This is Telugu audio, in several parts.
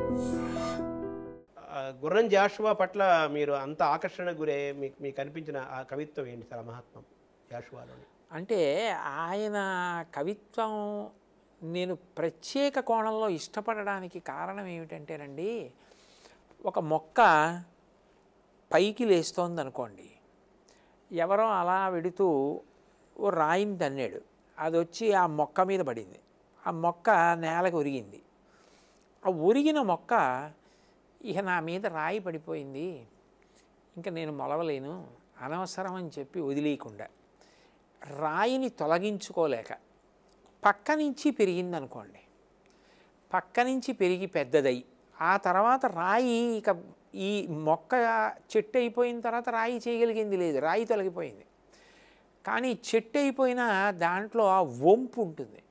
ఆ, గుర్రం జాషువా పట్ల మీరు అంత ఆకర్షణ గురే మీకు మీకు అనిపించిన ఆ కవిత్వం ఏంటి సార్ ఆ మహాత్మం జాషువాలోని అంటే ఆయన కవిత్వం నేను ప్రత్యేక కోణంలో ఇష్టపడడానికి కారణం ఏమిటంటేనండి ఒక మొక్క పైకి లేస్తోంది అనుకోండి ఎవరో అలా వెడుతూ ఓ రాయిని తన్నాడు అది వచ్చి ఆ మొక్క మీద పడింది ఆ మొక్క నేలకు ఒరిగింది ఆ ఒరిగిన మొక్క ఇక నా మీద రాయి పడిపోయింది ఇంకా నేను మొలవలేను అనవసరం అని చెప్పి వదిలేయకుండా రాయిని తొలగించుకోలేక పక్క నుంచి పెరిగింది అనుకోండి పక్క నుంచి పెరిగి పెద్దదై ఆ తర్వాత రాయి ఇక ఈ మొక్క చెట్టు అయిపోయిన తర్వాత రాయి చేయగలిగింది లేదు రాయి తొలగిపోయింది కానీ చెట్టు అయిపోయినా దాంట్లో ఆ వంపు ఉంటుంది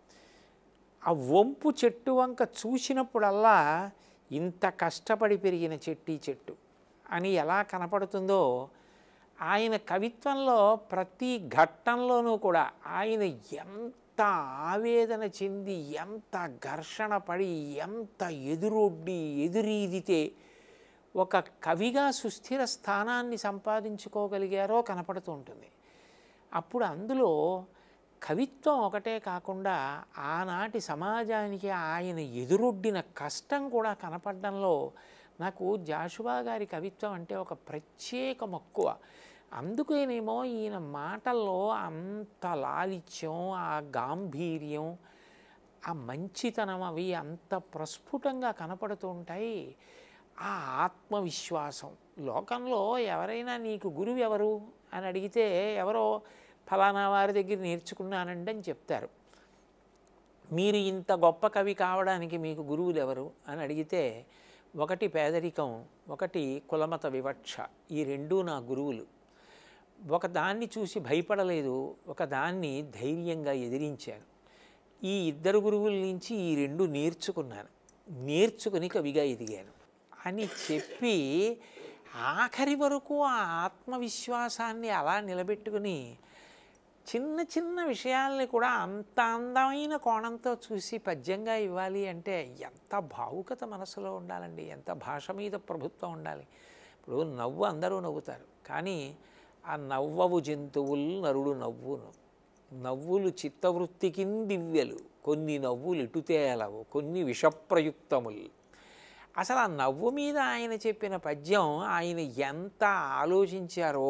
ఆ వంపు చెట్టు వంక చూసినప్పుడల్లా ఇంత కష్టపడి పెరిగిన చెట్టు ఈ చెట్టు అని ఎలా కనపడుతుందో ఆయన కవిత్వంలో ప్రతి ఘట్టంలోనూ కూడా ఆయన ఎంత ఆవేదన చెంది ఎంత ఘర్షణ పడి ఎంత ఎదురొడ్డి ఎదురీదితే ఒక కవిగా సుస్థిర స్థానాన్ని సంపాదించుకోగలిగారో కనపడుతూ ఉంటుంది అప్పుడు అందులో కవిత్వం ఒకటే కాకుండా ఆనాటి సమాజానికి ఆయన ఎదురొడ్డిన కష్టం కూడా కనపడడంలో నాకు జాషువా గారి కవిత్వం అంటే ఒక ప్రత్యేక మక్కువ అందుకేనేమో ఈయన మాటల్లో అంత లాలిత్యం ఆ గాంభీర్యం ఆ మంచితనం అవి అంత ప్రస్ఫుటంగా కనపడుతూ ఉంటాయి ఆ ఆత్మవిశ్వాసం లోకంలో ఎవరైనా నీకు గురువు ఎవరు అని అడిగితే ఎవరో ఫలానా వారి దగ్గర నేర్చుకున్నానండి అని చెప్తారు మీరు ఇంత గొప్ప కవి కావడానికి మీకు గురువులు ఎవరు అని అడిగితే ఒకటి పేదరికం ఒకటి కులమత వివక్ష ఈ రెండూ నా గురువులు ఒక దాన్ని చూసి భయపడలేదు ఒక దాన్ని ధైర్యంగా ఎదిరించాను ఈ ఇద్దరు గురువుల నుంచి ఈ రెండు నేర్చుకున్నాను నేర్చుకుని కవిగా ఎదిగాను అని చెప్పి ఆఖరి వరకు ఆ ఆత్మవిశ్వాసాన్ని అలా నిలబెట్టుకుని చిన్న చిన్న విషయాల్ని కూడా అంత అందమైన కోణంతో చూసి పద్యంగా ఇవ్వాలి అంటే ఎంత భావుకత మనసులో ఉండాలండి ఎంత భాష మీద ప్రభుత్వం ఉండాలి ఇప్పుడు నవ్వు అందరూ నవ్వుతారు కానీ ఆ నవ్వవు జంతువులు నరుడు నవ్వును నవ్వులు చిత్తవృత్తికి దివ్యలు కొన్ని నవ్వులు ఇటుతేలవు కొన్ని విషప్రయుక్తములు అసలు ఆ నవ్వు మీద ఆయన చెప్పిన పద్యం ఆయన ఎంత ఆలోచించారో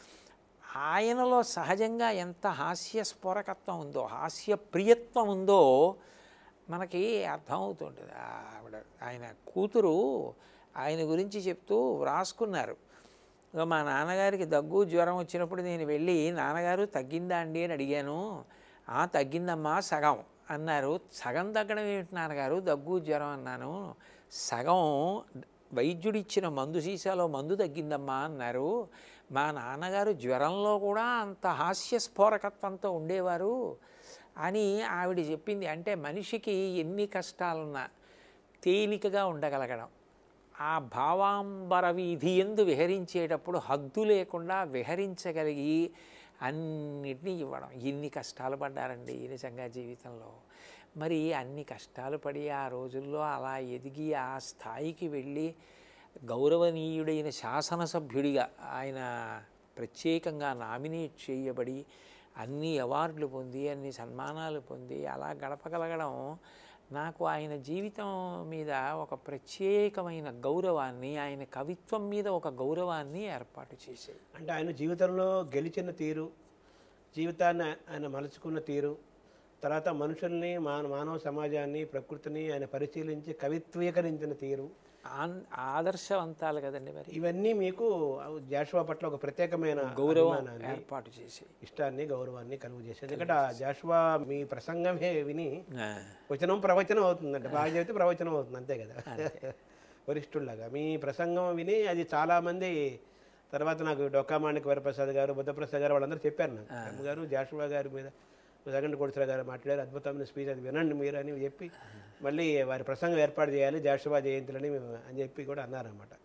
ఆయనలో సహజంగా ఎంత హాస్య స్ఫోరకత్వం ఉందో హాస్య ప్రియత్వం ఉందో మనకి అర్థమవుతుంటుంది ఆవిడ ఆయన కూతురు ఆయన గురించి చెప్తూ వ్రాసుకున్నారు ఇగో మా నాన్నగారికి దగ్గు జ్వరం వచ్చినప్పుడు నేను వెళ్ళి నాన్నగారు తగ్గిందా అండి అని అడిగాను "ఆ, తగ్గిందమ్మా సగం అన్నారు సగం తగ్గడం ఏమిటి నాన్నగారు దగ్గు జ్వరం అన్నాను సగం వైద్యుడు ఇచ్చిన మందు సీసాలో మందు తగ్గిందమ్మా అన్నారు మా నాన్నగారు జ్వరంలో కూడా అంత హాస్య స్ఫోరకత్వంతో ఉండేవారు అని ఆవిడ చెప్పింది అంటే మనిషికి ఎన్ని కష్టాలున్నా తేలికగా ఉండగలగడం ఆ భావాంబర వీధి ఎందు విహరించేటప్పుడు హద్దు లేకుండా విహరించగలిగి అన్నిటినీ ఇవ్వడం ఎన్ని కష్టాలు పడ్డారండి నిజంగా జీవితంలో మరి అన్ని కష్టాలు పడి ఆ రోజుల్లో అలా ఎదిగి ఆ స్థాయికి వెళ్ళి గౌరవనీయుడైన శాసనసభ్యుడిగా ఆయన ప్రత్యేకంగా నామినేట్ చేయబడి అన్ని అవార్డులు పొంది అన్ని సన్మానాలు పొంది అలా గడపగలగడం నాకు ఆయన జీవితం మీద ఒక ప్రత్యేకమైన గౌరవాన్ని ఆయన కవిత్వం మీద ఒక గౌరవాన్ని ఏర్పాటు చేసేది అంటే ఆయన జీవితంలో గెలిచిన తీరు జీవితాన్ని ఆయన మలుచుకున్న తీరు తర్వాత మనుషుల్ని మాన మానవ సమాజాన్ని ప్రకృతిని ఆయన పరిశీలించి కవిత్వీకరించిన తీరు ఆన్- ఆదర్శవంతాలు కదండి మరి ఇవన్నీ మీకు జాషువా పట్ల ఒక ప్రత్యేకమైన గౌరవం అభిమానాన్ని, ఏర్పాటు చేసి ఇష్టాన్ని గౌరవాన్ని కలుగు చేసేది ఎందుకంటే ఆ జాషువా మీ ప్రసంగమే విని ఆ, వచనం ప్రవచనం అవుతుందంట బాగా చెబితే ప్రవచనం అవుతుంది అంతే కదా వరిష్ఠుల్లాగా మీ ప్రసంగం విని అది చాలామంది తర్వాత నాకు డొక్కామాణిక వరప్రసాద్ గారు బుద్ధప్రసాద్ గారు వాళ్ళందరూ చెప్పారు నాకు రామ్ గారు జాషువా గారి మీద జగన్ కోడిసరా గారు మాట్లాడారు అద్భుతమైన స్పీచ్ అది వినండి మీరు అని చెప్పి మళ్ళీ వారి ప్రసంగం ఏర్పాటు చేయాలి జాషువా జయంతులని అని చెప్పి కూడా అన్నారన్నమాట